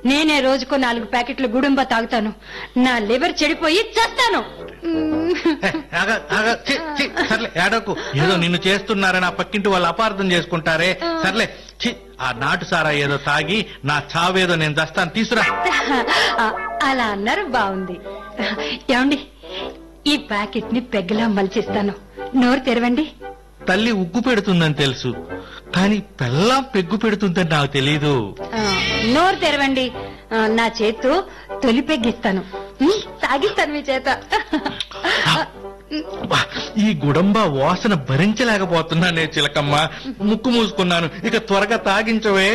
నేనే రోజుకో నాలుగు ప్యాకెట్లు గుడుంబ తాగుతాను నా లివర్ చెడిపోయి చస్తాను మ్మ్. ఏ, ఆగ, ఆగ, ఛీ, ఛీ, సర్లే ఏడకు ఏదో నిన్ను చేస్తున్నారని ఆ పక్కింటి వాళ్ళు అపార్థం చేసుకుంటారే సర్లే ఛీ, ఆ నాటు సారా ఏదో తాగి నా చావేదో నేను దస్తాను తీసురా ఆ, అలా అన్నారు బాగుంది ఏమండి ఈ ప్యాకెట్ ని పెగ్గలా మలిచిస్తాను నోరు తెరవండి తల్లి ఉగ్గు పెడుతుందని తెలుసు కానీ పెళ్ళాం పెగ్గు పెడుతుందని నాకు తెలీదు ఆ, నోరు తెరవండి ఆ, నా చేత్తో తొలి పెగ్గిస్తాను మ్మ్, తాగిస్తాను మీ చేత అబ్బా, ఈ గుడంబ వాసన భరించలేకపోతున్నానే చిలకమ్మ ముక్కు మూసుకున్నాను ఇక త్వరగా తాగించవే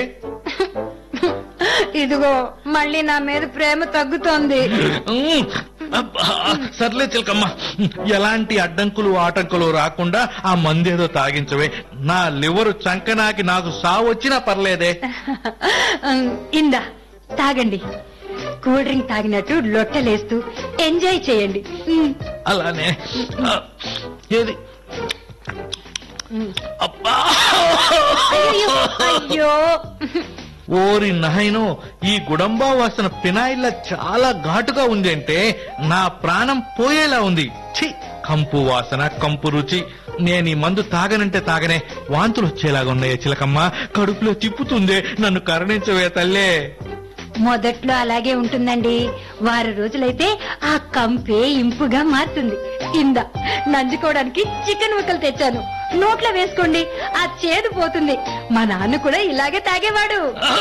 ఇదిగో మళ్ళీ నా మీద ప్రేమ తగ్గుతోంది ఉమ్, అబ్బా, సర్లే చిలకమ్మ ఎలాంటి అడ్డంకులు ఆటంకులు రాకుండా ఆ మందేదో తాగించవే నా లివరు చంకనాకి నాకు సావు వచ్చినా పర్లేదే ఉమ్, ఇందా తాగండి కూల్ డ్రింక్ తాగినట్టు లొట్టలేస్తూ ఎంజాయ్ చేయండి ఉమ్, అలానే ఆ, ఏది ఉమ్. అబ్బా అయ్యో అయ్యో ఓరి నాయనో ఈ గుడంబా వాసన పినాయిల్ల చాలా ఘాటుగా ఉంది అంటే నా ప్రాణం పోయేలా ఉంది ఛీ కంపు వాసన కంపు రుచి నేను ఈ మందు తాగనంటే తాగనే వాంతులు వచ్చేలాగా ఉన్నాయే చిలకమ్మ కడుపులో తిప్పుతుందే నన్ను కరుణించవే తల్లే మొదట్లో అలాగే ఉంటుందండి వారం రోజులైతే ఆ కంపే ఇంపుగా మారుతుంది ఇందా నంజుకోవడానికి చికెన్ ముక్కలు తెచ్చాను నోట్లో వేసుకోండి ఆ చేదు పోతుంది మా నాన్న కూడా ఇలాగే తాగేవాడు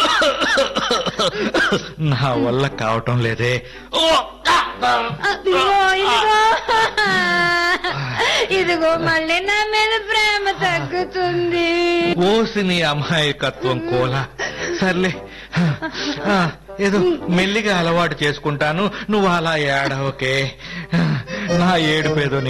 నా వల్ల కావటం లేదే ఓ! ఇదిగో ఇదిగో ఇదిగో మళ్ళీ నా మీద ప్రేమ తగ్గుతుంది ఓసిని అమాయకత్వం కోల సర్లే ఆ, ఏదో మెల్లిగా అలవాటు చేసుకుంటాను నువ్వు అలా ఏడవకే నా ఏడుపేదో